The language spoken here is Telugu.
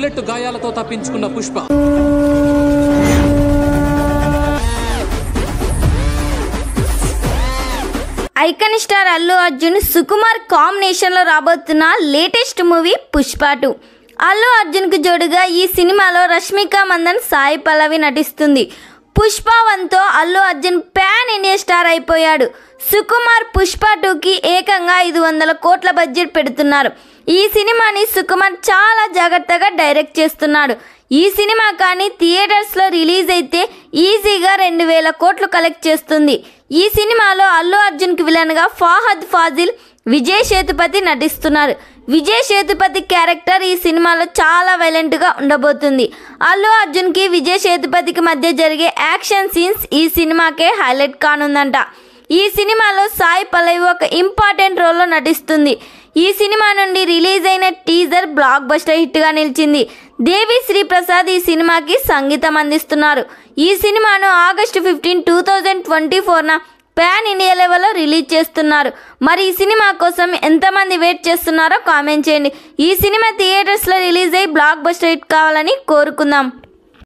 బుల్లెట్ గాయాలతో తప్పించుకున్న పుష్ప ఐకన్ స్టార్ అల్లు అర్జున్ సుకుమార్ కాంబినేషన్లో రాబోతున్న latest movie Pushpa two Allu అర్జున్కు జోడుగా ఈ సినిమాలో రష్మిక మందన్ సాయి పల్లవి నటిస్తుంది పుష్ప వన్తో Allu Arjun pan India star అయిపోయాడు సుకుమార్ పుష్ప టూకి ఏకంగా ఐదు వందల కోట్ల బడ్జెట్ పెడుతున్నారు ఈ సినిమాని సుకుమార్ చాలా జాగ్రత్తగా డైరెక్ట్ చేస్తున్నాడు ఈ సినిమా కానీ థియేటర్స్లో రిలీజ్ అయితే ఈజీగా రెండు వేల కోట్లు కలెక్ట్ చేస్తుంది ఈ సినిమాలో అల్లు అర్జున్కి విలన్గా ఫాహద్ ఫాజిల్ విజయ్ సేతుపతి నటిస్తున్నారు విజయ్ సేతుపతి క్యారెక్టర్ ఈ సినిమాలో చాలా వైలెంట్గా ఉండబోతుంది అల్లు అర్జున్కి విజయ్ సేతుపతికి మధ్య జరిగే యాక్షన్ సీన్స్ ఈ సినిమాకే హైలైట్ కానుందంట ఈ సినిమాలో సాయి పల్లవి ఒక ఇంపార్టెంట్ రోల్లో నటిస్తుంది ఈ సినిమా నుండి రిలీజ్ అయిన టీజర్ బ్లాక్ బస్టర్ హిట్గా నిలిచింది దేవి శ్రీప్రసాద్ ఈ సినిమాకి సంగీతం అందిస్తున్నారు ఈ సినిమాను August fifteen two thousand twenty ఫోర్న పాన్ ఇండియా లెవెల్లో రిలీజ్ చేస్తున్నారు మరి ఈ సినిమా కోసం ఎంతమంది వెయిట్ చేస్తున్నారో కామెంట్ చేయండి ఈ సినిమా థియేటర్స్లో రిలీజ్ అయ్యి బ్లాక్ బస్టర్ హిట్ కావాలని కోరుకుందాం